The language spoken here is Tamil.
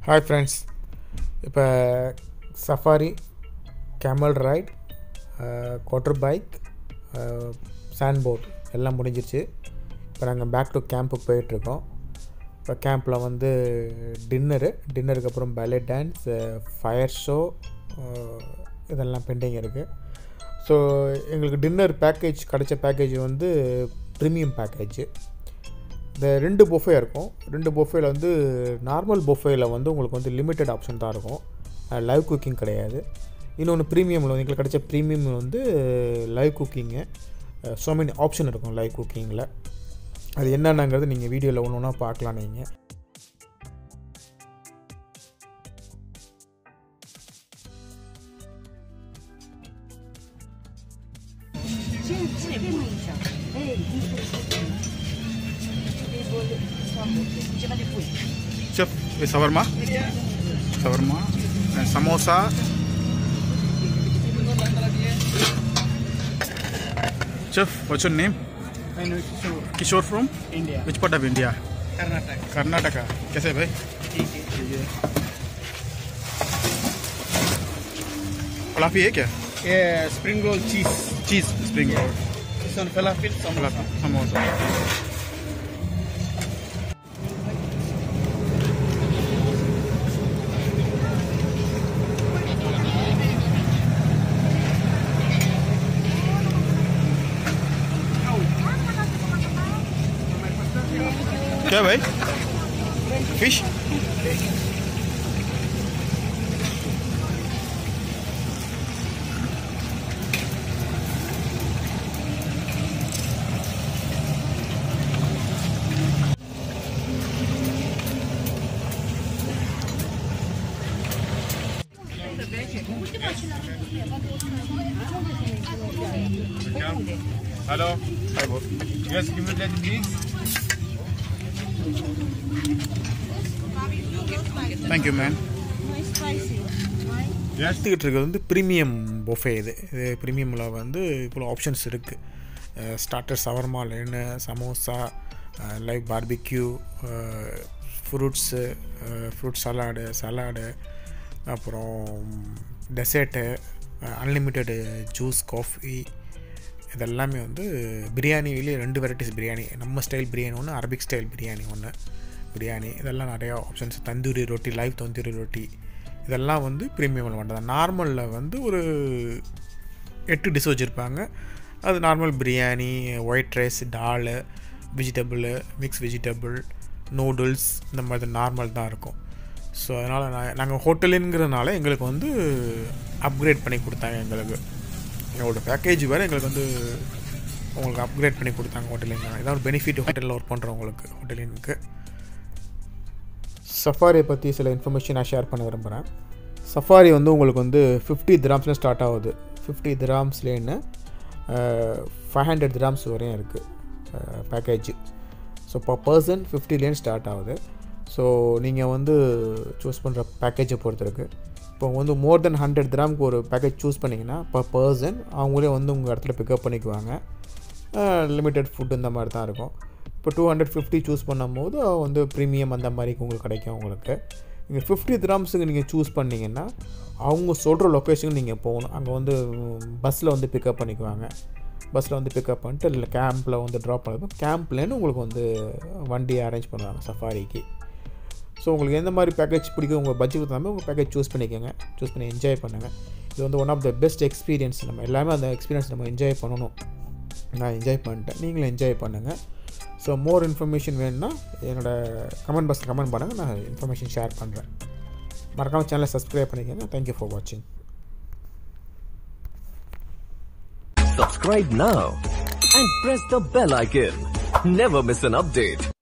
ஹாய் ஃப்ரெண்ட்ஸ் இப்போ safari camel ride quad bike sand board எல்லாம் முடிஞ்சிருச்சு இப்போ நாங்கள் பேக் டு கேம்புக்கு போயிட்டுருக்கோம் இப்போ கேம்பில் வந்து டின்னரு டின்னருக்கு அப்புறம் பேலே டான்ஸ் ஃபயர் ஷோ இதெல்லாம் பெண்டிங் இருக்குது ஸோ எங்களுக்கு டின்னர் பேக்கேஜ் கிடைச்ச பேக்கேஜ் வந்து ப்ரீமியம் பேக்கேஜ் இந்த ரெண்டு பொஃபே இருக்கும் ரெண்டு பொஃபேல வந்து நார்மல் பொஃபேல வந்து உங்களுக்கு வந்து லிமிட்டட் ஆப்ஷன் தான் இருக்கும் லைவ் குக்கிங் கிடையாது இன்னொன்று ப்ரீமியமில் வந்து எங்களுக்கு கிடைச்ச ப்ரீமியம் வந்து live cooking so many option இருக்கும் லைவ் குக்கிங்கில் அது என்னென்னங்கிறது நீங்கள் வீடியோவில் ஒன்று ஒன்றா பார்க்கலாம் நீங்கள் 先这边弄一下，哎，你这边我这边就贵。 Chef, eh, shawarma, shawarma, and samosa. Chef, what's your name? I know Kishore, Kishore from India, which part of India? Karnataka. Karnataka. कैसे है भाई? ठीक है फलाफी है क्या? ये spring roll cheese cheese spring roll this one falafel samosa samosa क्या भाई fish hello Hi, boss. yes give me that please Thank you, man. yes எடுத்துக்கிட்டு இருக்கிறது வந்து ப்ரீமியம் பொஃபே இது இது ப்ரீமியமில் வந்து இவ்வளோ ஆப்ஷன்ஸ் இருக்குது ஸ்டார்டர் சவர்மா லேனு samosa live barbecue fruits fruit salad salad அப்புறம் டெசர்ட்டு அன்லிமிட்டெடு ஜூஸ் காஃபி இதெல்லாமே வந்து பிரியாணிலேயே ரெண்டு வெரைட்டிஸ் பிரியாணி நம்ம ஸ்டைல் பிரியாணி ஒன்று அரபிக் ஸ்டைல் பிரியாணி ஒன்று பிரியாணி இதெல்லாம் நிறையா ஆப்ஷன்ஸ் தந்தூரி ரொட்டி லைவ் தந்தூரி ரொட்டி இதெல்லாம் வந்து ப்ரீமியமில் மட்டும் தான் நார்மலில் வந்து ஒரு எட்டு டிஷ் வச்சுருப்பாங்க அது normal biryani white rice dal vegetable mix vegetable noodles இந்த மாதிரி நார்மல் தான் இருக்கும் ஸோ அதனால் நான் நாங்கள் ஹோட்டலுங்கிறதுனால எங்களுக்கு வந்து அப்கிரேட் பண்ணி கொடுத்தாங்க எங்களுக்கு எங்களோட பேக்கேஜ் வேறு எங்களுக்கு வந்து உங்களுக்கு அப்கிரேட் பண்ணி கொடுத்தாங்க ஹோட்டலின் இதான் ஒரு பெனிஃபிட் ஹோட்டலில் ஒர்க் பண்ணுறவங்களுக்கு ஹோட்டலினுக்கு சஃபாரியை பற்றி சில இன்ஃபர்மேஷன் நான் ஷேர் பண்ண விரும்புகிறேன் சஃபாரி வந்து உங்களுக்கு வந்து ஃபிஃப்டி திராம்ஸில் ஸ்டார்ட் ஆகுது ஃபிஃப்டி திராம்ஸ்லேன்னு ஃபைவ் ஹண்ட்ரட் திராம்ஸ் வரையும் இருக்குது பேக்கேஜ் ஸோ பர் பர்சன் ஃபிஃப்டிலேருந்து ஸ்டார்ட் ஆகுது ஸோ நீங்கள் வந்து சூஸ் பண்ணுற பேக்கேஜை பொறுத்து இருக்குது இப்போ வந்து மோர் தென் ஹண்ட்ரட் கிராமுக்கு ஒரு பேக்கேஜ் சூஸ் பண்ணிங்கன்னா பர் பர்சன் அவங்களே வந்து உங்கள் இடத்துல பிக்கப் பண்ணிக்குவாங்க லிமிட்டட் ஃபுட் இந்த மாதிரி தான் இருக்கும் இப்போ டூ ஹண்ட்ரட் ஃபிஃப்டி சூஸ் பண்ணும்போது வந்து ப்ரீமியம் அந்த மாதிரி உங்களுக்கு கிடைக்கும் உங்களுக்கு நீங்கள் ஃபிஃப்டி கிராம்ஸுக்கு நீங்கள் சூஸ் பண்ணிங்கன்னா அவங்க சொல்கிற லொக்கேஷனுக்கு நீங்கள் போகணும் அங்கே வந்து பஸ்ஸில் வந்து பிக்கப் பண்ணிக்குவாங்க பஸ்ஸில் வந்து பிக்கப் பண்ணிட்டு இல்லை கேம்பில் வந்து ட்ராப் பண்ணது கேம்ப்லேருந்து உங்களுக்கு வந்து வண்டியை அரேஞ்ச் பண்ணுவாங்க சஃபாரிக்கு ஸோ உங்களுக்கு எந்த மாதிரி பேக்கேஜ் பிடிக்கும் உங்கள் பட்ஜெட் தகுந்த உங்கள் பேக்கேஜ் சூஸ் பண்ணிக்கோங்க சூஸ் பண்ணி என்ஜாய் பண்ணுங்கள் இது வந்து one of the best experience நம்ம எல்லாமே அந்த எக்ஸ்பீரியன்ஸ் நம்ம என்ஜாய் பண்ணணும் நான் என்ஜாய் பண்ணிட்டேன் நீங்களும் என்ஜாய் பண்ணுங்கள் ஸோ மோர் இன்ஃபர்மேஷன் வேணும்னா என்னோடய கமெண்ட் பாக்ஸில் கமெண்ட் பண்ணுங்கள் நான் இன்ஃபர்மேஷன் ஷேர் பண்ணுறேன் மறக்காமல் சேனலை சப்ஸ்கிரைப் பண்ணிக்கோங்க தேங்க்யூ ஃபார் வாட்சிங் Subscribe now and press the bell icon. Never miss an update.